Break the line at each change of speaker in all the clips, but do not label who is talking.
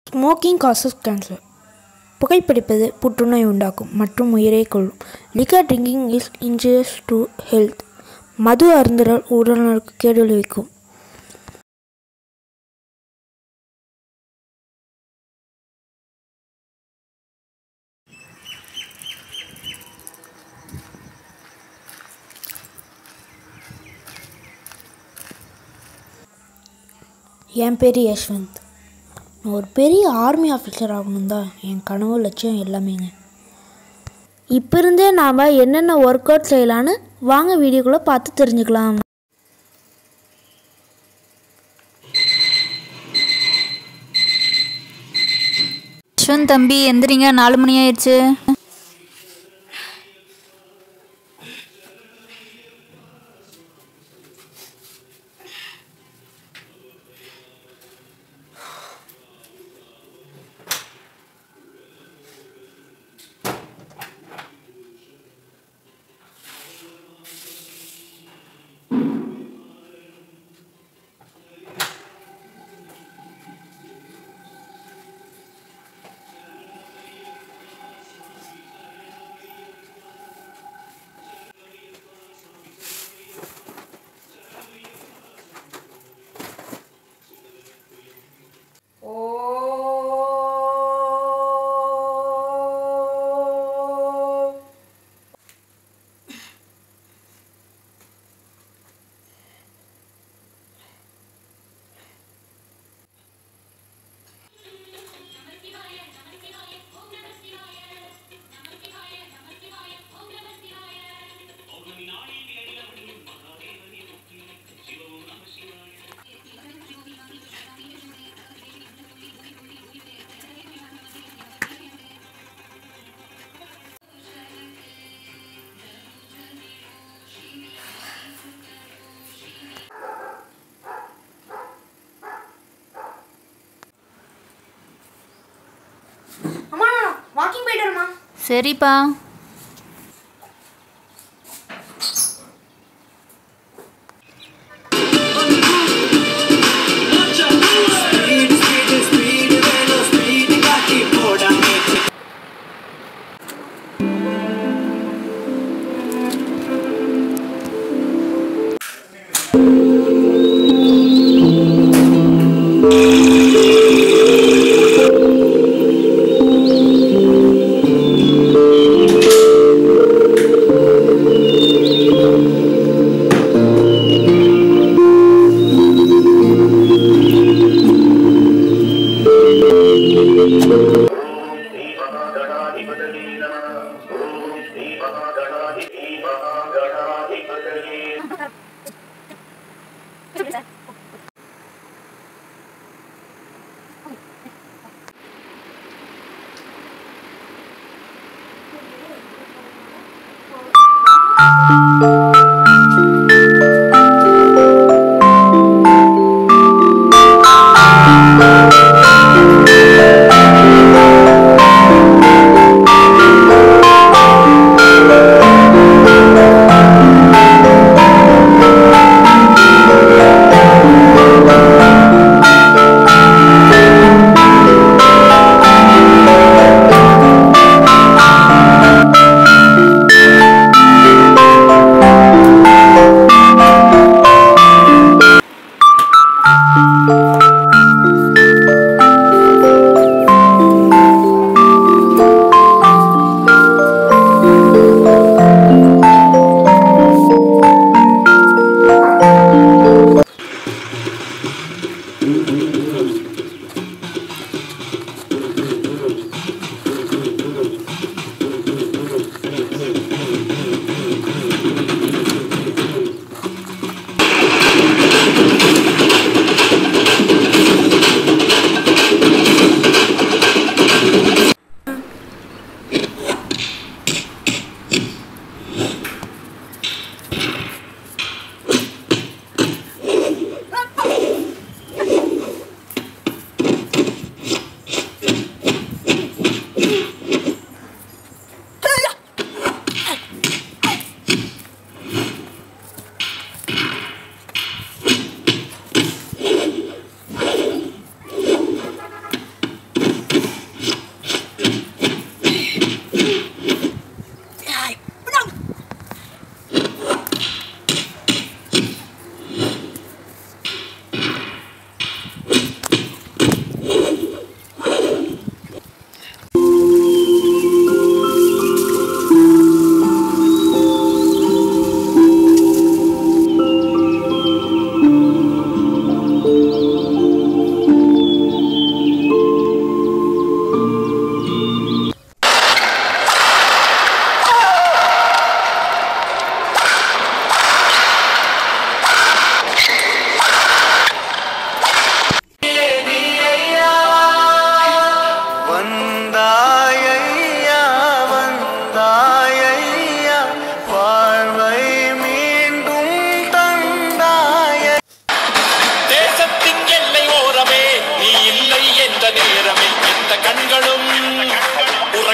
smoking causes cancer புகைப்பிடிப்பது புற்றுநோய் உண்டாக்கும் மற்றும் உயிரை கொல்லும் liquor drinking is injurious to health மது அருந்துதல் உடல்நலக்கு கேடு விளைவிக்கும் என் பேர் யஷ்வந்த் நான் ஒரு பெரிய ஆர்மி ஆஃபீஸர் ஆகணும் தான் என் கனவு லட்சியம் எல்லாமேங்க இப்போ இருந்தே நாம் என்னென்ன ஒர்க் அவுட் செய்யலான்னு வாங்க வீடியோக்குள்ளே பார்த்து தெரிஞ்சுக்கலாம்
யஷ்வந்த் தம்பி எந்திரிங்க நாலு மணி ஆயிடுச்சு
அம்மா வாக்கிங் போயிட்டு வரமா
சரிப்பா
സ്പീഡ് സ്പീഡ് സ്പീഡ് വേണോ സ്പീഡ് കാട്ടി പോടാൻ
ஆ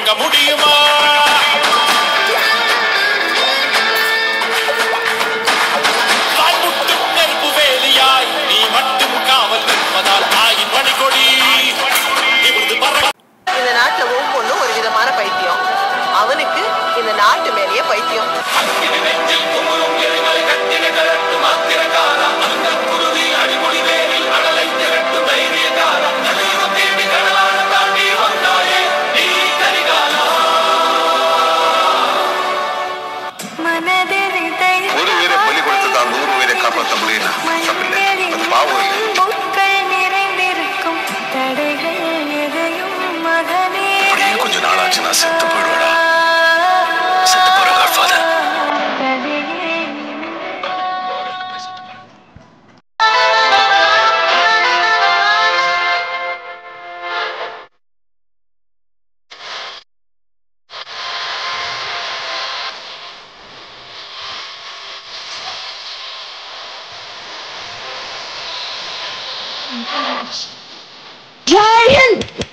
தாங்க முடியுமா வான்முட்டும் நெருப்பு வேலியாய் நீ மட்டும் காவல் நிற்பதால் தாயின் மணிக்கொடி நிமிர்ந்து பறக்க
இந்த நாட்டுல ஒவ்வொன்றும் ஒரு விதமான பைத்தியம் அவனுக்கு இந்த நாட்டு மேலேயே பைத்தியம்
ஒரு உயிரை பலி கொடுத்து தான் நூறு உயிரை காப்பாற்ற முடியும் தப்பில்லை அது பாவம் இல்லை அப்படியே கொஞ்ச நாளாச்சு நான் செத்து போயிடுவேடா செத்து போற காட்ஃபாதர்
Giant